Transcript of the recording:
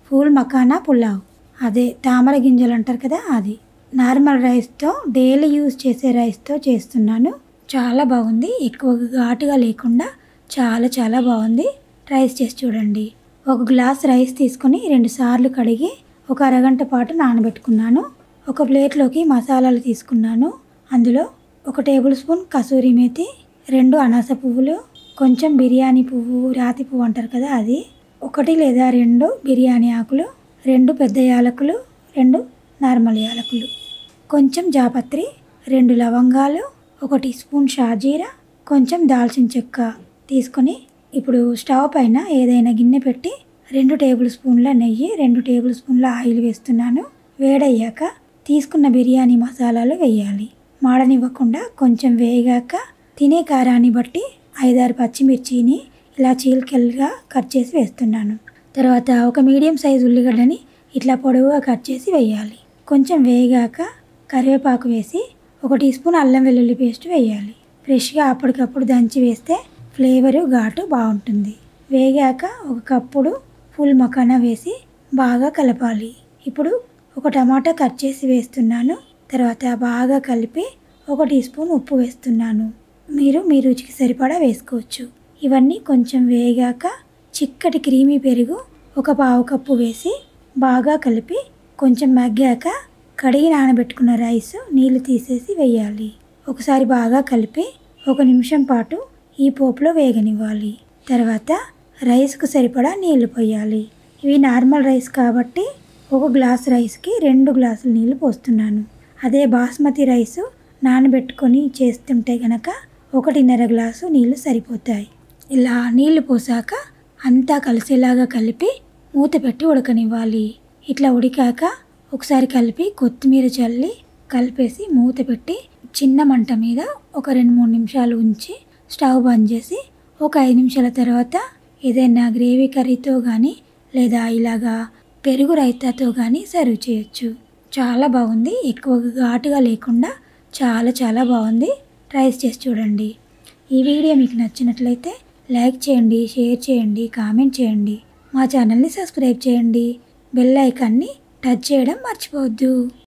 pool makhana pulao అదే తామర గింజలు అంటారు కదా అది నార్మల్ రైస్తో డైలీ యూజ్ చేసే రైస్తో చేస్తున్నాను చాలా బాగుంది ఎక్కువగా ఘాటుగా లేకుండా చాలా చాలా బాగుంది రైస్ చేసి చూడండి ఒక గ్లాస్ రైస్ తీసుకొని రెండు సార్లు కడిగి ఒక అరగంట పాటు నానబెట్టుకున్నాను ఒక ప్లేట్లోకి మసాలాలు తీసుకున్నాను అందులో ఒక టేబుల్ స్పూన్ కసూరి మేతి రెండు అనాస పువ్వులు కొంచెం బిర్యానీ పువ్వు రాతి పువ్వు అంటారు కదా అది ఒకటి లేదా రెండు బిర్యానీ ఆకులు రెండు పెద్ద యాలకులు రెండు నార్మల్ యాలకులు కొంచెం జాపత్రి రెండు లవంగాలు ఒక టీ స్పూన్ షాజీరా కొంచెం దాల్చిన చెక్క తీసుకొని ఇప్పుడు స్టవ్ పైన ఏదైనా గిన్నె పెట్టి రెండు టేబుల్ స్పూన్ల నెయ్యి రెండు టేబుల్ స్పూన్ల ఆయిల్ వేస్తున్నాను వేడయ్యాక తీసుకున్న బిర్యానీ మసాలాలు వేయాలి మాడనివ్వకుండా కొంచెం వేగాక తినే కారాన్ని బట్టి ఐదారు పచ్చిమిర్చిని ఇలా చీలికలుగా కట్ చేసి వేస్తున్నాను తర్వాత ఒక మీడియం సైజు ఉల్లిగడ్డని ఇట్లా పొడవుగా కట్ చేసి వేయాలి కొంచెం వేగాక కరివేపాకు వేసి ఒక టీ స్పూన్ అల్లం వెల్లుల్లి పేస్ట్ వేయాలి ఫ్రెష్గా అప్పటికప్పుడు దంచి వేస్తే ఫ్లేవరు ఘాటు బాగుంటుంది వేగాక ఒక కప్పుడు ఫుల్ మకానా వేసి బాగా కలపాలి ఇప్పుడు ఒక టమాటా కట్ చేసి వేస్తున్నాను తర్వాత బాగా కలిపి ఒక టీ స్పూన్ ఉప్పు వేస్తున్నాను మీరు మీ రుచికి సరిపడా వేసుకోవచ్చు ఇవన్నీ కొంచెం వేగాక చిక్కటి క్రీమీ పెరుగు ఒక పావు కప్పు వేసి బాగా కలిపి కొంచెం మగ్గాక కడిగి నానబెట్టుకున్న రైస్ నీళ్లు తీసేసి వేయాలి ఒకసారి బాగా కలిపి ఒక నిమిషం పాటు ఈ పోపులో వేగనివ్వాలి తర్వాత రైస్కు సరిపడా నీళ్లు పోయాలి ఇవి నార్మల్ రైస్ కాబట్టి ఒక గ్లాస్ రైస్కి రెండు గ్లాసులు నీళ్లు పోస్తున్నాను అదే బాస్మతి రైస్ నానబెట్టుకొని చేస్తుంటే గనక ఒకటిన్నర గ్లాసు నీళ్లు సరిపోతాయి ఇలా నీళ్లు పోసాక అంతా కలిసేలాగా కలిపి మూత పెట్టి ఉడకనివ్వాలి ఇట్లా ఉడికాక ఒకసారి కలిపి కొత్తిమీర చల్లి కలిపేసి మూత పెట్టి చిన్న మంట మీద ఒక రెండు మూడు నిమిషాలు ఉంచి స్టవ్ బంద్ చేసి ఒక ఐదు నిమిషాల తర్వాత ఏదైనా గ్రేవీ కర్రీతో కానీ లేదా ఇలాగా పెరుగు రైతాతో కానీ సర్వ్ చేయొచ్చు చాలా బాగుంది ఎక్కువగా ఘాటుగా లేకుండా చాలా చాలా బాగుంది ట్రైస్ చేసి చూడండి ఈ వీడియో మీకు నచ్చినట్లయితే లైక్ చేయండి షేర్ చేయండి కామెంట్ చేయండి మా ఛానల్ని సబ్స్క్రైబ్ చేయండి బెల్ ఐకాన్ని టచ్ చేయడం మర్చిపోవద్దు